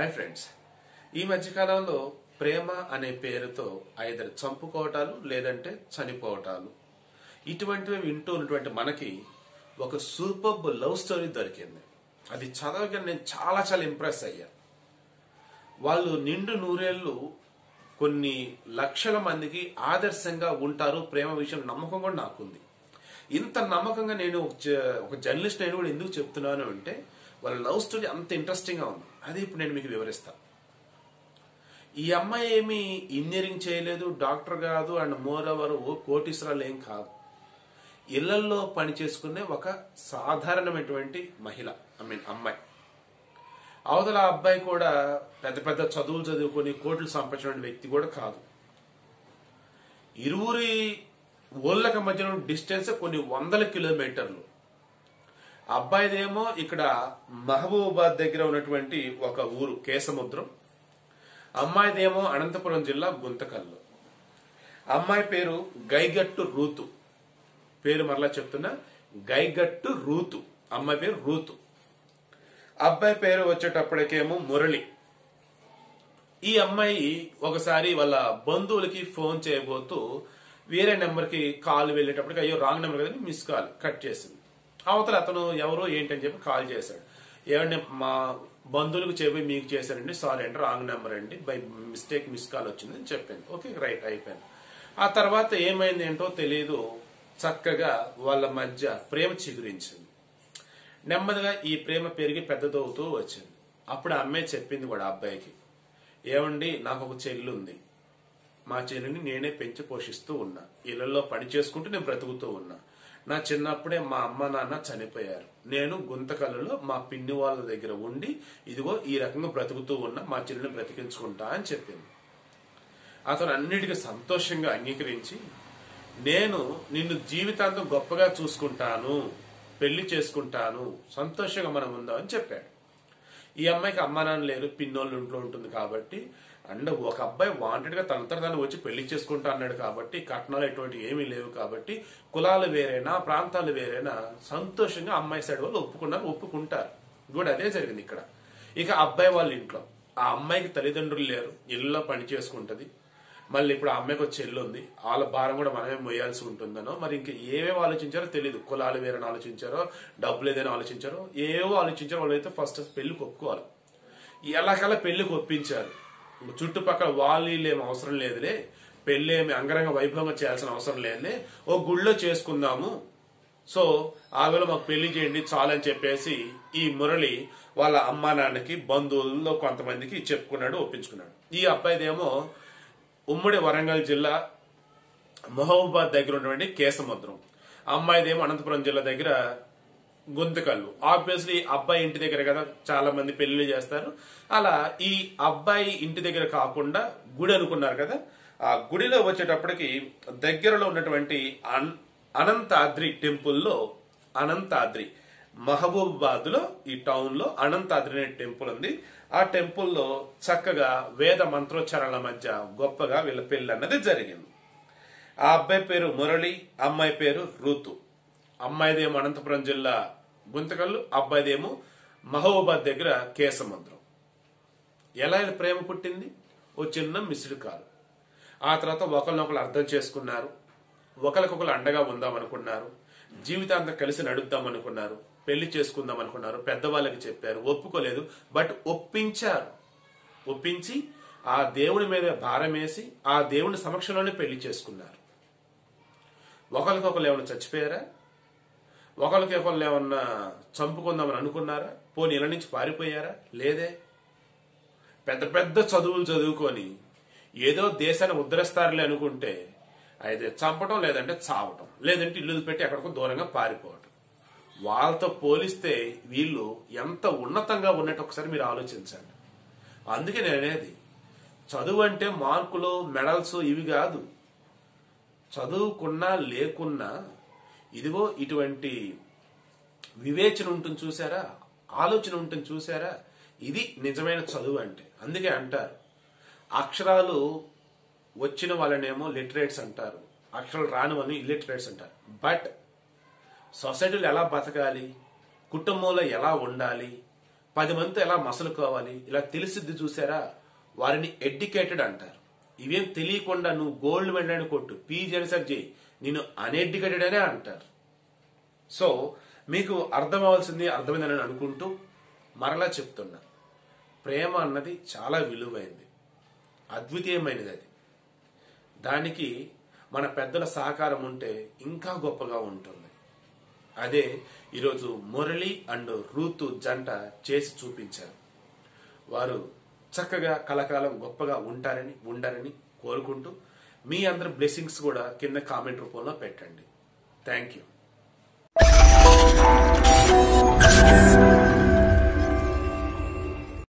hi friends ఈ మధ్యకాలంలో ప్రేమ అనే పేరుతో ఐదరు చంపుకోవటాలు లేదంటే చనిపోవటాలు ఇటువంటివి వింటూ ఉన్నటువంటి మనకి ఒక సూపర్ లవ్ స్టోరీ దొరికింది అది చదవగా నేను చాలా చాలా ఇంప్రెస్ అయ్యా వాళ్ళు నిండు నూరేళ్లు కొన్ని లక్షల మందికి ఆదర్శంగా ఉంటారు ప్రేమ విషయం నమ్మకం కూడా నాకుంది ఇంత నమ్మకంగా నేను ఒక జ- ఒక జర్నలిస్ట్ నేను కూడా ఎందుకు చెప్తున్నాను అంటే వాళ్ళ లవ్ స్టోరీ అంత ఇంట్రెస్టింగ్ గా ఉంది అది ఇప్పుడు నేను మీకు వివరిస్తాను ఈ అమ్మాయి ఏమి ఇంజనీరింగ్ చేయలేదు డాక్టర్ కాదు అండ్ మోర్ ఓవర్ ఓ కోటీశ్వరాలు ఏం కాదు ఇళ్లల్లో పని చేసుకునే ఒక సాధారణమైనటువంటి మహిళ ఐ మీన్ అమ్మాయి అవతల అబ్బాయి కూడా పెద్ద పెద్ద చదువులు చదువుకొని కోట్లు సంపాదించిన వ్యక్తి కూడా కాదు ఇరువురి ఊళ్ళకి మధ్యన డిస్టెన్స్ కొన్ని వందల కిలోమీటర్లు అబ్బాయిదేమో ఇక్కడ మహబూబాబాద్ దగ్గర ఉన్నటువంటి ఒక ఊరు కేసముద్రం అమ్మాయిదేమో అనంతపురం జిల్లా గుంతకల్లు అమ్మాయి పేరు గైగట్టు రూతు పేరు మరలా చెప్తున్నా గైగట్టు రూతు అమ్మాయి పేరు రూతు అబ్బాయి పేరు వచ్చేటప్పటికేమో మురళి ఈ అమ్మాయి ఒకసారి వాళ్ళ బంధువులకి ఫోన్ చేయబోతూ వేరే నెంబర్కి కాల్ వెళ్ళేటప్పటికి అయ్యో రాంగ్ నెంబర్ కదని మిస్ కాల్ కట్ చేసింది అవతల అతను ఎవరో ఏంటని చెప్పి కాల్ చేశాడు ఏమంటే మా బంధువులకు చెప్పి మీకు చేశారండి సారీ అండి రాంగ్ నెంబర్ అండి బై మిస్టేక్ మిస్ కాల్ వచ్చిందని చెప్పాను ఓకే రైట్ అయిపోయాను ఆ తర్వాత ఏమైంది ఏంటో తెలియదు చక్కగా వాళ్ళ మధ్య ప్రేమ చిగురించింది నెమ్మదిగా ఈ ప్రేమ పెరిగి పెద్దదవుతూ వచ్చింది అప్పుడు ఆ అమ్మాయి చెప్పింది కూడా ఆ అబ్బాయికి ఏమండి నాకు ఒక చెల్లి ఉంది మా చెల్లిని నేనే పెంచి పోషిస్తూ ఉన్నా ఇళ్లలో పని చేసుకుంటూ నేను బ్రతుకుతూ ఉన్నా నా చిన్నప్పుడే మా అమ్మ నాన్న చనిపోయారు నేను గుంతకల్లులో మా పిన్ని వాళ్ళ దగ్గర ఉండి ఇదిగో ఈ రకంగా బ్రతుకుతూ ఉన్నా మా చెల్లిని బ్రతికించుకుంటా అని చెప్పింది అతను అన్నిటికీ సంతోషంగా అంగీకరించి నేను నిన్ను జీవితాంతం గొప్పగా చూసుకుంటాను పెళ్లి చేసుకుంటాను సంతోషంగా మనం ఉందాం అని చెప్పాడు ఈ అమ్మాయికి అమ్మా నాన్న లేరు పిన్నోళ్ళు ఇంట్లో ఉంటుంది కాబట్టి అండ్ ఒక అబ్బాయి వాంటెడ్ గా తనంతట తాను వచ్చి పెళ్లి చేసుకుంటా అన్నాడు కాబట్టి కట్నాలు ఎటువంటి ఏమీ లేవు కాబట్టి కులాలు వేరైనా ప్రాంతాలు వేరైనా సంతోషంగా అమ్మాయి సైడ్ వాళ్ళు ఒప్పుకున్నారు ఒప్పుకుంటారు కూడా అదే జరిగింది ఇక్కడ ఇక అబ్బాయి వాళ్ళ ఇంట్లో ఆ అమ్మాయికి తల్లిదండ్రులు లేరు ఇళ్ళలో పని చేసుకుంటది మళ్ళీ ఇప్పుడు ఆ అమ్మాయికి ఒక చెల్లి ఉంది వాళ్ళ భారం కూడా మనమే మొయ్యాల్సి ఉంటుందనో మరి ఇంకా ఏవేవో ఆలోచించారో తెలియదు కులాలు వేరని ఆలోచించారో డబ్బులు ఏదైనా ఆలోచించారో ఏవో ఆలోచించారో వాళ్ళైతే ఫస్ట్ పెళ్లికి ఒప్పుకోవాలి ఎలాగలా పెళ్లికి ఒప్పించారు చుట్టుపక్కల వాళ్ళు వీళ్ళు ఏం అవసరం లేదులే పెళ్లి ఏమి అంగరంగ వైభవంగా చేయాల్సిన అవసరం లేదులే ఓ గుళ్ళో చేసుకుందాము సో ఆ వేళ మాకు పెళ్లి చేయండి చాలని చెప్పేసి ఈ మురళి వాళ్ళ అమ్మా నాన్నకి బంధువుల్లో కొంతమందికి చెప్పుకున్నాడు ఒప్పించుకున్నాడు ఈ అబ్బాయిదేమో ఉమ్మడి వరంగల్ జిల్లా మహబూబాద్ దగ్గర ఉన్నటువంటి కేసముద్రం అమ్మాయిదేమో అనంతపురం జిల్లా దగ్గర గుంతకల్లు ఆబ్వియస్లీ అబ్బాయి ఇంటి దగ్గర కదా చాలా మంది పెళ్లి చేస్తారు అలా ఈ అబ్బాయి ఇంటి దగ్గర కాకుండా గుడి అనుకున్నారు కదా ఆ గుడిలో వచ్చేటప్పటికి దగ్గరలో ఉన్నటువంటి అన్- అనంతాద్రి టెంపుల్లో అనంతాద్రి మహబూబాబాద్ లో ఈ టౌన్ లో అనంతాద్రి అనే టెంపుల్ ఉంది ఆ టెంపుల్లో చక్కగా వేద మంత్రోచ్చారణల మధ్య గొప్పగా వీళ్ళ పెళ్లి అన్నది జరిగింది ఆ అబ్బాయి పేరు మురళి అమ్మాయి పేరు ఋతు అమ్మాయిదేమో అనంతపురం జిల్లా గుంతకల్లు అబ్బాయిదేమో మహబూబాద్ దగ్గర కేసముద్రం ఎలా ఇలా ప్రేమ పుట్టింది ఓ చిన్న మిస్డ్ కాల్ ఆ తర్వాత ఒకరినొకరు అర్థం చేసుకున్నారు ఒకరికొకరు అండగా ఉందాం అనుకున్నారు జీవితాంతం కలిసి నడుద్దాం అనుకున్నారు పెళ్లి చేసుకుందాం అనుకున్నారు పెద్దవాళ్ళకి చెప్పారు ఒప్పుకోలేదు బట్ ఒప్పించారు ఒప్పించి ఆ దేవుడి మీద భారం వేసి ఆ దేవుని సమక్షంలోనే పెళ్లి చేసుకున్నారు ఒకరికొకరు ఏమైనా చచ్చిపోయారా ఒకరికి ఒకళ్ళు ఏమన్నా చంపుకుందామని అనుకున్నారా పోనీ ఇళ్ళ నుంచి పారిపోయారా లేదే పెద్ద పెద్ద చదువులు చదువుకొని ఏదో దేశాన్ని ఉద్ధరిస్తారులే అనుకుంటే అయితే చంపటం లేదంటే చావటం లేదంటే ఇల్లు పెట్టి ఎక్కడికో దూరంగా పారిపోవటం వాళ్ళతో పోలిస్తే వీళ్ళు ఎంత ఉన్నతంగా ఉన్నట్టు ఒకసారి మీరు ఆలోచించండి అందుకే నేను అనేది చదువు అంటే మార్కులు మెడల్స్ ఇవి కాదు చదువుకున్నా లేకున్నా ఇదిగో ఇటువంటి వివేచన ఉంటుంది చూసారా ఆలోచన ఉంటుంది చూసారా ఇది నిజమైన చదువు అంటే అందుకే అంటారు అక్షరాలు వచ్చిన వాళ్ళనేమో లిటరేట్స్ అంటారు అక్షరాలు రాని వాళ్ళని ఇల్లిటరేట్స్ అంటారు బట్ సొసైటీలో ఎలా బతకాలి కుటుంబంలో ఎలా ఉండాలి పది మందితో ఎలా మసలుకోవాలి ఇలా తెలిసిద్ది చూసారా వారిని ఎడ్యుకేటెడ్ అంటారు ఇవేం తెలియకుండా నువ్వు గోల్డ్ మెడల్ కొట్టు పీజీ రీసెర్చ్ చేయి నేను అన్ఎడ్యుకేటెడ్ అనే అంటారు సో మీకు అర్థం అవ్వాల్సింది అర్థమైందని అనుకుంటూ మరలా చెప్తున్నా ప్రేమ అన్నది చాలా విలువైంది అద్వితీయమైనది అది దానికి మన పెద్దల సహకారం ఉంటే ఇంకా గొప్పగా ఉంటుంది అదే ఈరోజు మురళి అండ్ రూతు జంట చేసి చూపించారు వారు చక్కగా కలకాలం గొప్పగా ఉంటారని ఉండారని కోరుకుంటూ మీ అందరి బ్లెస్సింగ్స్ కూడా కింద కామెంట్ రూపంలో పెట్టండి థ్యాంక్ యూ